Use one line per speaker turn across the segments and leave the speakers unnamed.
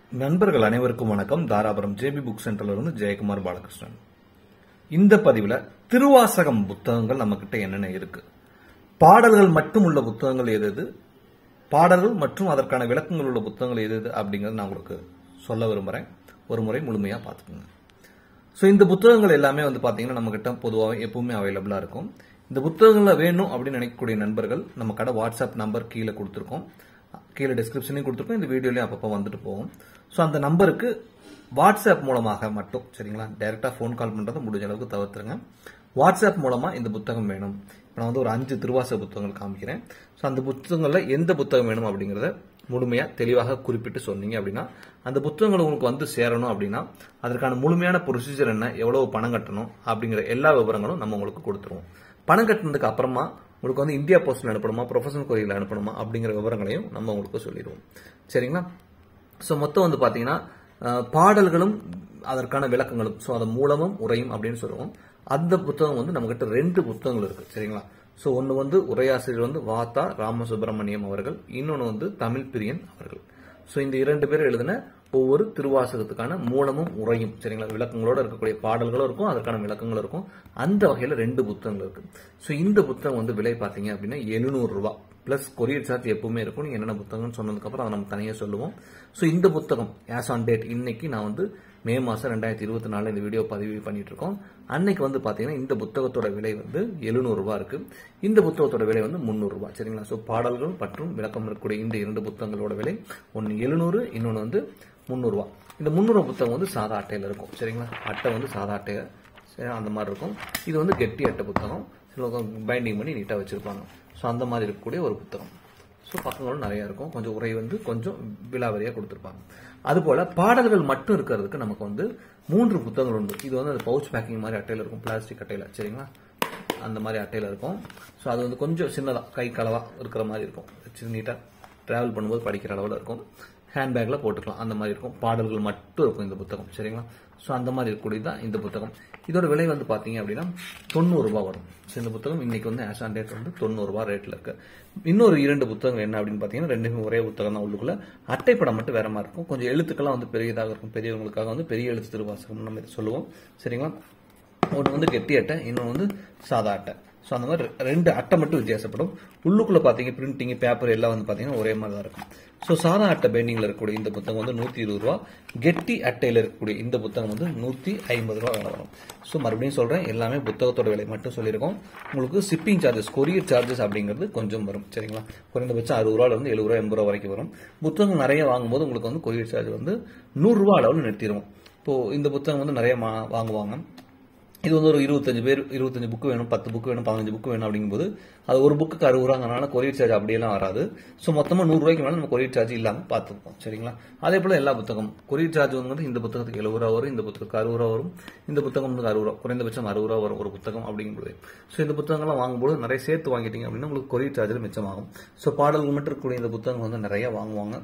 நண்பர்கள் அனைவருக்கும் வணக்கம் தாராபுரம் ஜேபி புக் சென்டர்ல இருந்து ஜெயக்குமார் பாலகிருஷ்ணன் இந்த பதிவுல திருவாசகம் புத்தகங்கள் நம்ம கிட்ட என்னென்ன இருக்கு பாடல்கள் மட்டும் உள்ள புத்தகங்கள் எது எது பாடல்கள் மற்றும் அதற்கான விளக்கங்கள் உள்ள புத்தகங்கள் எது எது அப்படிங்கறத நான் உங்களுக்கு சொல்ல விரும்புறேன் ஒரு முறை முழுமையா பார்த்துக்கோங்க ஸோ இந்த புத்தகங்கள் எல்லாமே வந்து பார்த்தீங்கன்னா நம்ம கிட்ட பொதுவாக எப்பவுமே அவைலபிளாக இருக்கும் இந்த புத்தகங்களில் வேணும் அப்படின்னு நினைக்கக்கூடிய நண்பர்கள் நம்ம கடை வாட்ஸ்அப் நம்பர் கீழே கொடுத்துருக்கோம் கீழே டிஸ்கிரிப்ஷனையும் கொடுத்துருக்கோம் இந்த வீடியோலையும் அப்பப்போ வந்துட்டு போகும் ஸோ அந்த நம்பருக்கு வாட்ஸ்அப் மூலமாக மட்டும் சரிங்களா டைரெக்டாக ஃபோன் கால் பண்ணுறதை முடிஞ்ச அளவுக்கு தவிர்த்துருங்க வாட்ஸ்அப் மூலமாக இந்த புத்தகம் வேணும் இப்போ நான் வந்து ஒரு அஞ்சு திருவாசக புத்தகங்கள் காமிக்கிறேன் ஸோ அந்த புத்தகங்களில் எந்த புத்தகம் வேணும் அப்படிங்கிறத முழுமையாக தெளிவாக குறிப்பிட்டு சொன்னீங்க அப்படின்னா அந்த புத்தகங்கள் உங்களுக்கு வந்து சேரணும் அப்படின்னா அதற்கான முழுமையான ப்ரொசீஜர் என்ன எவ்வளவு பணம் கட்டணும் அப்படிங்கிற எல்லா விவரங்களும் நம்ம உங்களுக்கு கொடுத்துருவோம் பணம் கட்டினதுக்கு அப்புறமா உங்களுக்கு வந்து இந்தியா போஸ்டில் அனுப்பணுமா ப்ரொஃபஷனல் கோரியில் அனுப்பணுமா அப்படிங்கிற விவரங்களையும் நம்ம உங்களுக்கு சொல்லிடுவோம் சரிங்களா ஸோ மொத்தம் வந்து பார்த்தீங்கன்னா அஹ், பாடல்களும் அதற்கான விளக்கங்களும் ஸோ அது மூலமும் உரையும் அப்படின்னு சொல்லுவோம் அந்த புத்தகம் வந்து நம்மகிட்ட ரெண்டு புத்தகங்கள் இருக்கு சரிங்களா ஸோ ஒன்று வந்து உரையாசிரியர் வந்து வாத்தா ராமசுப்பிரமணியம் அவர்கள் இன்னொன்று வந்து தமிழ் பிரியன் அவர்கள் ஸோ இந்த இரண்டு பேர் எழுதின ஒவ்வொரு திருவாசகத்துக்கான மூலமும் உரையும் சரிங்களா விளக்கங்களோட இருக்கக்கூடிய பாடல்களும் இருக்கும் அதற்கான விளக்கங்களும் இருக்கும் அந்த வகையில் ரெண்டு புத்தகங்கள் இருக்கு ஸோ இந்த புத்தகம் வந்து விலை பார்த்தீங்க அப்படின்னா எழுநூறு ரூபாய் பிளஸ் கொரியர் சார்ஜ் எப்பவுமே இருக்கும் நீங்க என்னென்ன புத்தகம்னு சொன்னதுக்கப்புறம் அதை நம்ம தனியாக சொல்லுவோம் ஸோ இந்த புத்தகம் ஆஸ் ஆன் டேட் இன்னைக்கு நான் வந்து மே மாதம் ரெண்டாயிரத்தி இருபத்தி நாலு இந்த வீடியோ பதிவு பண்ணிட்டு இருக்கோம் அன்னைக்கு வந்து பார்த்தீங்கன்னா இந்த புத்தகத்தோட விலை வந்து எழுநூறு ரூபாய் இருக்கு இந்த புத்தகத்தோட விலை வந்து முந்நூறு ரூபாய் சரிங்களா ஸோ பாடல்கள் மற்றும் விளக்கம் இருக்கக்கூடிய இந்த இரண்டு புத்தகங்களோட விலை ஒன்று எழுநூறு இன்னொன்று வந்து முந்நூறுரூவா இந்த முந்நூறு புத்தகம் வந்து சாதா அட்டையில் இருக்கும் சரிங்களா அட்டை வந்து சாதா அட்டையை சரி, அந்த மாதிரி இருக்கும் இது வந்து கெட்டி அட்டை புத்தகம் பைண்டிங் பண்ணி நீட்டாக வச்சிருப்பாங்க ஸோ அந்த மாதிரி இருக்கக்கூடிய ஒரு புத்தகம் ஸோ பக்கங்களும் நிறைய இருக்கும் கொஞ்சம் உரை வந்து கொஞ்சம் விலாவரியாக கொடுத்துருப்பாங்க அதுபோல பாடல்கள் மட்டும் இருக்கிறதுக்கு நமக்கு வந்து மூன்று புத்தகங்கள் உண்டு இது வந்து அது பவுச் பேக்கிங் மாதிரி அட்டையில் இருக்கும் பிளாஸ்டிக் அட்டையில் சரிங்களா அந்த மாதிரி அட்டையில் இருக்கும் ஸோ அது வந்து கொஞ்சம் சின்னதாக கை களவா இருக்கிற மாதிரி இருக்கும் வச்சு நீட்டாக ட்ராவல் பண்ணும்போது படிக்கிற அளவில் இருக்கும் ஹேண்ட்பேக்கில் போட்டுக்கலாம் அந்த மாதிரி இருக்கும் பாடல்கள் மட்டும் இருக்கும் இந்த புத்தகம் சரிங்களா ஸோ அந்த மாதிரி இருக்கக்கூடியது தான் இந்த புத்தகம் இதோட விலை வந்து பார்த்தீங்க அப்படின்னா தொண்ணூறு ரூபாய் வரும் ஸோ இந்த புத்தகம் இன்னைக்கு வந்து ஆஸ் ஆன் டேட் வந்து தொண்ணூறு ரூபாய் ரேட்டில் இருக்கு இன்னொரு இரண்டு புத்தகங்கள் என்ன அப்படின்னு பார்த்தீங்கன்னா ரெண்டுமே ஒரே புத்தகம் தான் உள்ளுக்குள்ள அட்டைப்படம் மட்டும் வேற மாதிரி இருக்கும் கொஞ்சம் எழுத்துக்கெல்லாம் வந்து பெரியதாக இருக்கும் பெரியவங்களுக்காக வந்து பெரிய எழுத்து திருவாசகம் நம்ம இதை சொல்லுவோம் சரிங்களா ஒன்று வந்து கெட்டி அட்டை இன்னொன்று வந்து சாதா அட்டை ஸோ அந்த மாதிரி ரெண்டு அட்டை மட்டும் வித்தியாசப்படும் உள்ளுக்குள்ள பார்த்தீங்க பிரிண்டிங் பேப்பர் எல்லாம் வந்து பார்த்தீங்கன்னா ஒரே மாதிரி தான் இருக்கும் ஸோ சாதா அட்டை பெயிண்டிங்கில் இருக்கக்கூடிய இந்த புத்தகம் வந்து நூற்றி இருபது ரூபா கெட்டி அட்டையில் இருக்கக்கூடிய இந்த புத்தகம் வந்து நூற்றி ஐம்பது ரூபா விலை வரும் ஸோ மறுபடியும் சொல்கிறேன் எல்லாமே புத்தகத்தோட விலை மட்டும் சொல்லியிருக்கோம் உங்களுக்கு ஷிப்பிங் சார்ஜஸ் கொரியர் சார்ஜஸ் அப்படிங்கிறது கொஞ்சம் வரும் சரிங்களா குறைந்தபட்சம் அறுபது ரூபால இருந்து எழுபது ரூபா எண்பது ரூபா வரைக்கும் வரும் புத்தகம் நிறைய வாங்கும்போது உங்களுக்கு வந்து கொரியர் சார்ஜ் வந்து நூறுரூவா அளவில் நிறுத்திடுவோம் இப்போ இந்த புத்தகம் வந்து நிறைய மா- வாங்குவாங்க இது வந்து ஒரு இருபத்தஞ்சு பேர் இருபத்தஞ்சு புக்கு வேணும் பத்து புக்கு வேணும் பதினஞ்சு புக்கு வேணும் அப்படிங்கும்போது அது ஒரு புக்கு அறுபது ரூபாங்கனால கொரியர் சார்ஜ் அப்படியெல்லாம் வராது ஸோ மொத்தமாக நூறுரூவாய்க்கு மேலே நம்ம கொரியர் சார்ஜ் இல்லாமல் பார்த்துப்போம் சரிங்களா அதே போல் எல்லா புத்தகம் கொரியர் சார்ஜ் வந்து இந்த புத்தகத்துக்கு எழுபது ரூபா வரும் இந்த புத்தகத்துக்கு அறுபது ரூபா வரும் இந்த புத்தகம் வந்து அறுபது ரூபா குறைந்தபட்சம் அறுபது ரூபா வரும் ஒரு புத்தகம் அப்படிங்கும்போது ஸோ இந்த புத்தகங்கள்லாம் வாங்கும்போது நிறைய சேர்த்து வாங்கிட்டீங்க அப்படின்னா உங்களுக்கு கொரியர் சார்ஜில் மிச்சமாகும் ஸோ பாடல்கள் மட்டும் இருக்கக்கூடிய இந்த புத்தகம் வந்து நிறைய வாங்குவாங்க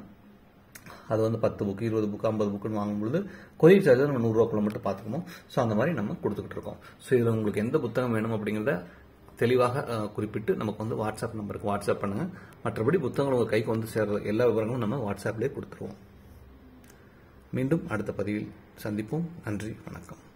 அது வந்து பத்து புக்கு இருபது புக்கு ஐம்பது புக்குன்னு வாங்கும்பொழுது கொரியர் சார்ஜர் நம்ம நூறுரூவாக்குள்ள மட்டும் பார்த்துக்கணும் ஸோ அந்த மாதிரி நம்ம கொடுத்துக்கிட்டு இருக்கோம் ஸோ இதில் உங்களுக்கு எந்த புத்தகம் வேணும் அப்படிங்கிறத தெளிவாக அஹ், குறிப்பிட்டு நமக்கு வந்து வாட்ஸ்அப் நம்பருக்கு வாட்ஸ்அப் பண்ணுங்க மற்றபடி புத்தகங்கள் உங்கள் கைக்கு வந்து சேர்ற எல்லா விவரங்களும் நம்ம வாட்ஸ்அப்லேயே கொடுத்துருவோம் மீண்டும் அடுத்த பதிவில் சந்திப்போம் நன்றி வணக்கம்